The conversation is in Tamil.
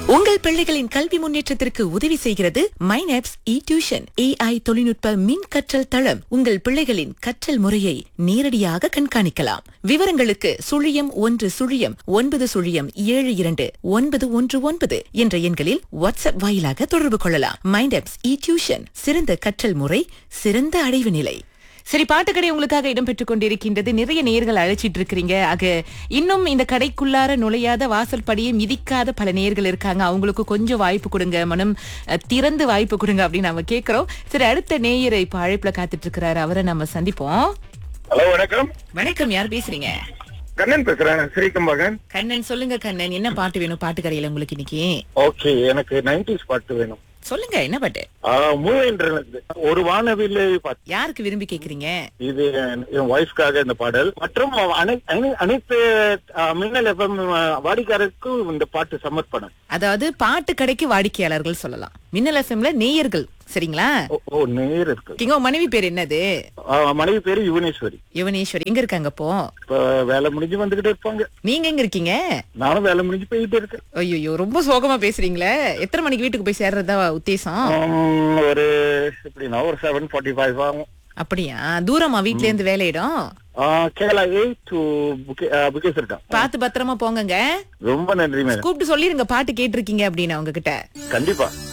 உங்கள் பிள்ளைகளின் கல்வி முன்னேற்றத்திற்கு உதவி செய்கிறது மைனாப்ஸ் இ டியூஷன் ஏஐ தொழில்நுட்ப மின் கற்றல் தளம் உங்கள் பிள்ளைகளின் கற்றல் முறையை நேரடியாக கண்காணிக்கலாம் விவரங்களுக்கு சுழியம் ஒன்று சுழியம் ஒன்பது சுழியம் ஏழு இரண்டு ஒன்பது ஒன்று ஒன்பது என்ற எண்களில் வாட்ஸ்அப் வாயிலாக தொடர்பு கொள்ளலாம் மைண்டாப்ஸ் இ டியூஷன் சிறந்த கற்றல் முறை சிறந்த அடைவு நிலை சரி பாட்டுக்கடை உங்களுக்காக இடம்பெற்றுக் கொண்டிருக்கின்றது நிறைய நேர்கள் அழைச்சிட்டு இருக்கிறீங்க ஆக இன்னும் இந்த கடைக்குள்ளார நுழையாத வாசல் படியை மிதிக்காத பல நேர்கள் இருக்காங்க அவங்களுக்கு கொஞ்சம் வாய்ப்பு கொடுங்க மனம் அஹ், திறந்து வாய்ப்பு கொடுங்க அப்படின்னு நம்ம கேக்குறோம் சரி அடுத்த நேயரை இப்ப அழைப்புல காத்துட்டு இருக்கிறாரு அவரை நம்ம சந்திப்போம் ஹலோ வணக்கம் வணக்கம் யார் பேசுறீங்க கண்ணன் பேசுறேன் ஸ்ரீகம்பகன் கண்ணன் சொல்லுங்க கண்ணன் என்ன பாட்டு வேணும் பாட்டுக்கடையில உங்களுக்கு இன்னைக்கு ஓகே எனக்கு நைன்டிஸ் பாட்டு வேணும் சொல்லுங்க என்ன பாட்டு மூவேன்றது ஒரு வானவில்லை பாட்டு யாருக்கு விரும்பி கேக்குறீங்க இது என் ஒய்ஃப்காக இந்த பாடல் மற்றும் அனை- அனை- அனைத்து ஆ, மின்னல் எஃப்எம் வாடிக்காரருக்கும் இந்த பாட்டு சமர்ப்பணம் அதாவது பாட்டு கடைக்கு வாடிக்கையாளர்கள் சொல்லலாம் மின்னல் எஃப்எம்ல நேயர்கள் சரிங்களா ஓ, ஓ நேர் இருக்கு இங்க உங்க மனைவி பேர் என்னது ஆ, மனைவி பேரு யுவனேஸ்வரி யுவனேஸ்வரி எங்க இருக்காங்க அப்போ இப்ப வேலை முடிஞ்சு வந்துகிட்டு இருப்பாங்க நீங்க எங்க இருக்கீங்க நானும் வேலை முடிஞ்சு போயிட்டு இருக்கேன் ஐயோ ரொம்ப சோகமா பேசுறீங்களே எத்தனை மணிக்கு வீட்டுக்கு போய் சேர்றதா உத்தேசம் உம், ஒரு எப்படின்னா ஒரு செவன் ஃபார்ட்டி ஃபைவ் ஆகும் அப்படியா தூரமா வீட்ல இருந்து வேலையிடும் ஆ, கேரளா ஏ டு புக்கேஸ் இருக்கான் பார்த்து பத்திரமா போங்கங்க ரொம்ப நன்றி மேடம் கூப்பிட்டு சொல்லிருங்க பாட்டு கேட்டிருக்கீங்க அப்படின்னு அவங்க கிட்ட கண்டிப்பா